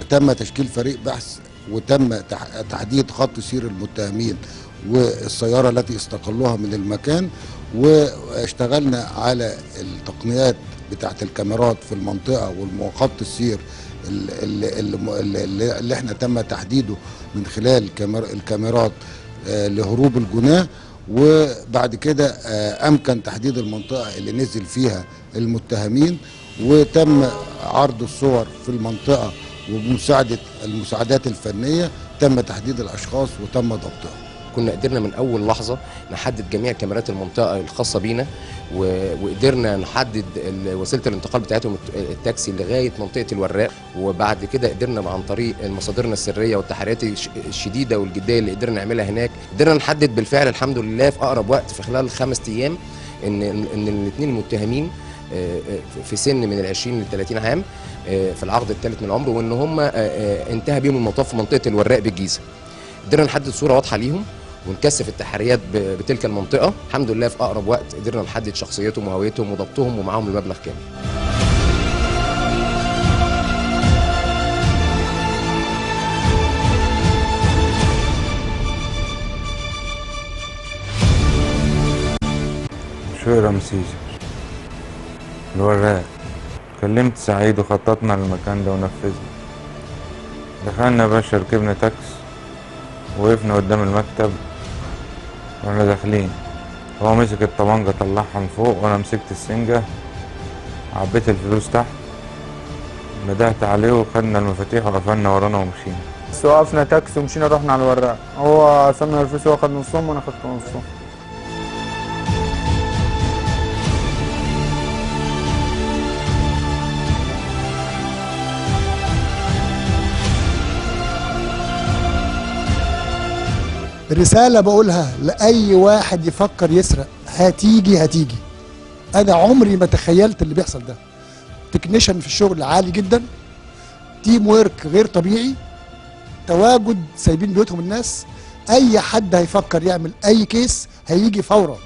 تم تشكيل فريق بحث وتم تح- تحديد خط سير المتهمين والسياره التي استقلوها من المكان واشتغلنا على التقنيات بتاعت الكاميرات في المنطقه وخط السير اللي, اللي, اللي, اللي احنا تم تحديده من خلال كامير- الكاميرات آه، لهروب الجناه وبعد كده آه، امكن تحديد المنطقه اللي نزل فيها المتهمين وتم عرض الصور في المنطقه وبمساعده المساعدات الفنيه تم تحديد الاشخاص وتم ضبطهم كنا قدرنا من اول لحظه نحدد جميع كاميرات المنطقه الخاصه بينا و- وقدرنا نحدد ال- وسيله الانتقال بتاعتهم الت- التاكسي لغايه منطقه الوراق وبعد كده قدرنا عن طريق مصادرنا السريه والتحريات الش- الشديده والجديه اللي قدرنا نعملها هناك قدرنا نحدد بالفعل الحمد لله في اقرب وقت في خلال خمس ايام ان ان الاثنين المتهمين آه، آه، في سن من ال 20 ل 30 عام آه، في العقد الثالث من العمر وان هم آه، آه، انتهى بيهم المطاف في منطقه الوراق بالجيزه قدرنا نحدد صوره واضحه ليهم ونكثف التحريات ب- بتلك المنطقه الحمد لله في اقرب وقت قدرنا نحدد شخصيتهم وهويتهم وضبطهم ومعاهم المبلغ كامل شوي رمسيس الوراق كلمت سعيد وخططنا للمكان ده ونفذنا دخلنا يا باشا ركبنا تاكس وقفنا قدام المكتب واحنا داخلين هو مسك الطبنجة طلعها من فوق وانا مسكت السنجة عبيت الفلوس تحت ندهت عليه وخدنا المفاتيح وقفلنا ورانا ومشينا بس وقفنا تاكسي ومشينا رحنا على الوراق هو قسمنا الفلوس هو خد نصهم وانا خدت نصهم رسالة بقولها لأي واحد يفكر يسرق هتيجي هتيجي أنا عمري ما تخيلت اللي بيحصل ده تكنيشن في الشغل عالي جدا تيم ويرك غير طبيعي تواجد سايبين بيوتهم الناس أي حد هيفكر يعمل أي كيس هيجي فورا